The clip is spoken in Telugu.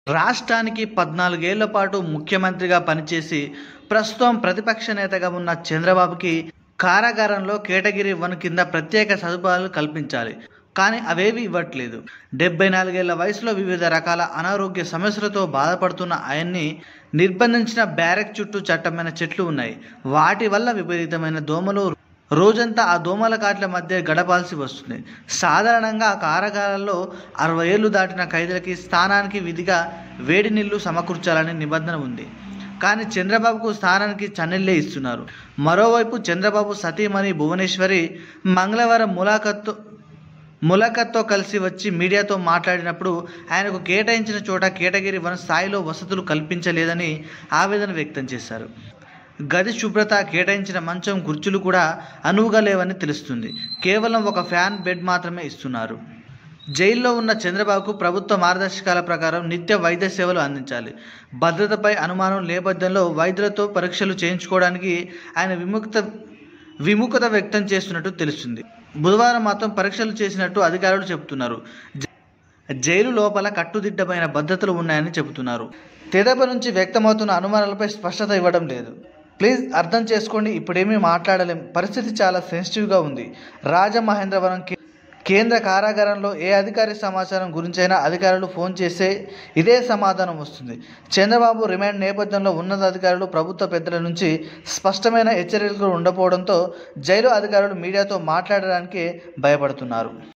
రాష్ట్రానికి పద్నాలుగేళ్ల పాటు ముఖ్యమంత్రిగా పనిచేసి ప్రస్తుతం ప్రతిపక్ష నేతగా ఉన్న చంద్రబాబుకి కారాగారంలో కేటగిరీ వన్ కింద ప్రత్యేక సదుపాయాలు కల్పించాలి కానీ అవేవి ఇవ్వట్లేదు డెబ్బై నాలుగేళ్ల వయసులో వివిధ రకాల అనారోగ్య సమస్యలతో బాధపడుతున్న ఆయన్ని నిర్బంధించిన బ్యారెక్ చుట్టూ చట్టమైన చెట్లు ఉన్నాయి వాటి వల్ల విపరీతమైన దోమలు రోజంతా ఆ దోమల కాట్ల మధ్య గడపాల్సి వస్తుంది సాధారణంగా కారాగారాల్లో అరవై ఏళ్ళు దాటిన ఖైదీలకి స్థానానికి విధిగా వేడి నీళ్లు సమకూర్చాలని నిబంధన ఉంది కానీ చంద్రబాబుకు స్థానానికి చన్నీళ్ళే ఇస్తున్నారు మరోవైపు చంద్రబాబు సతీమణి భువనేశ్వరి మంగళవారం ములాఖత్తు ములాఖత్తో కలిసి వచ్చి మీడియాతో మాట్లాడినప్పుడు ఆయనకు కేటాయించిన చోట కేటగిరీ వన్ స్థాయిలో వసతులు కల్పించలేదని ఆవేదన వ్యక్తం చేశారు గది శుభ్రత కేటాయించిన మంచం కుర్చీలు కూడా అనువుగా లేవని తెలుస్తుంది కేవలం ఒక ఫ్యాన్ బెడ్ మాత్రమే ఇస్తున్నారు జైల్లో ఉన్న చంద్రబాబుకు ప్రభుత్వ మార్గదర్శకాల ప్రకారం నిత్య వైద్య సేవలు అందించాలి భద్రతపై అనుమానం నేపథ్యంలో వైద్యులతో పరీక్షలు చేయించుకోవడానికి ఆయన విముక్త విముఖత వ్యక్తం చేస్తున్నట్టు తెలుస్తుంది బుధవారం మాత్రం పరీక్షలు చేసినట్టు అధికారులు చెబుతున్నారు జ- జైలు లోపల కట్టుదిట్టమైన భద్రతలు ఉన్నాయని చెబుతున్నారు తెదప నుంచి వ్యక్తమవుతున్న అనుమానాలపై స్పష్టత ఇవ్వడం లేదు ప్లీజ్ అర్థం చేసుకోండి ఇప్పుడేమీ మాట్లాడలేం పరిస్థితి చాలా సెన్సిటివ్గా ఉంది రాజమహేంద్రవరం కే- కేంద్ర కారాగారంలో ఏ అధికారి సమాచారం గురించైనా అధికారులు ఫోన్ చేస్తే ఇదే సమాధానం వస్తుంది చంద్రబాబు రిమాండ్ నేపథ్యంలో ఉన్నతాధికారులు ప్రభుత్వ పెద్దల నుంచి స్పష్టమైన హెచ్చరికలు ఉండకపోవడంతో జైలు అధికారులు మీడియాతో మాట్లాడడానికి భయపడుతున్నారు